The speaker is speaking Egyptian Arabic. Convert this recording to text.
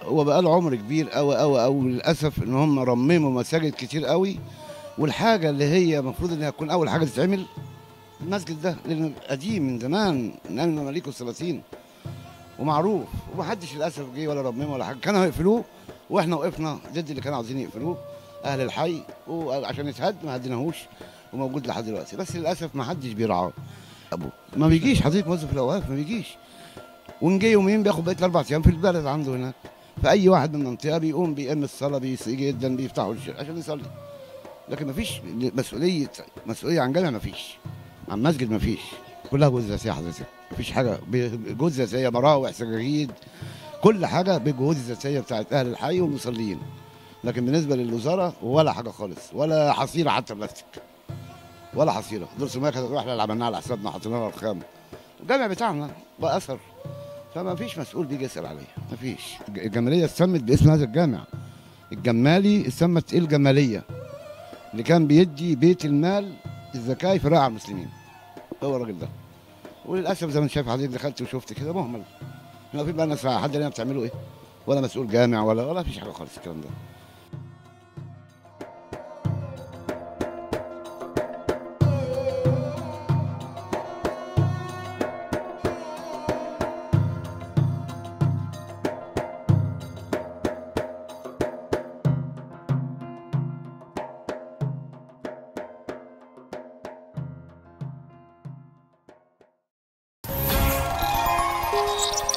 هو بقى له عمر كبير قوي قوي قوي للاسف ان هم رمموا مساجد كتير قوي والحاجه اللي هي المفروض انها تكون اول حاجه تتعمل المسجد ده لانه قديم من زمان من ايام المماليك والسلاطين ومعروف ومحدش للاسف جه ولا رممه ولا حاجه كانوا هيقفلوه واحنا وقفنا ضد اللي كانوا عاوزين يقفلوه اهل الحي وعشان يتهد ما هديناهوش وموجود لحد دلوقتي بس للاسف ما حدش بيرعاه ابوه ما بيجيش حضرتك موظف الاوقاف ما بيجيش وان جه يومين بياخد بقيه الاربع ايام في البلد عنده هناك فاي واحد من المنطقه بيقوم بيقام الصلاه بيسي جدا بيفتحوا الش- عشان يصلي لكن ما فيش مسؤوليه مسؤوليه عن جامع ما فيش عن مسجد ما فيش كلها جهود ذاتيه حضرتك ما فيش حاجه بجهود ذاتيه مراوح سجاجيد كل حاجه بالجهود الذاتيه بتاعت اهل الحي والمصلين لكن بالنسبه للوزاره ولا حاجه خالص ولا حصيره حتى بلاستيك ولا حصيره دور سماك احنا اللي عملناها على حسابنا حطينا لها ارقام الجامع بتاعنا بقى اثر فما فيش مسؤول بيجي يسال عليا ما فيش الجماليه اتسمت باسم هذا الجامع الجمالي اتسمت ايه الجماليه اللي كان بيدي بيت المال الزكاه في رعى المسلمين هو الراجل ده وللاسف زي ما انت شايف حضرتك دخلت وشفت كده مهمل احنا في بقى ناس حد اللي بتعملوا ايه ولا مسؤول جامع ولا ولا فيش حاجه خالص الكلام ده Thank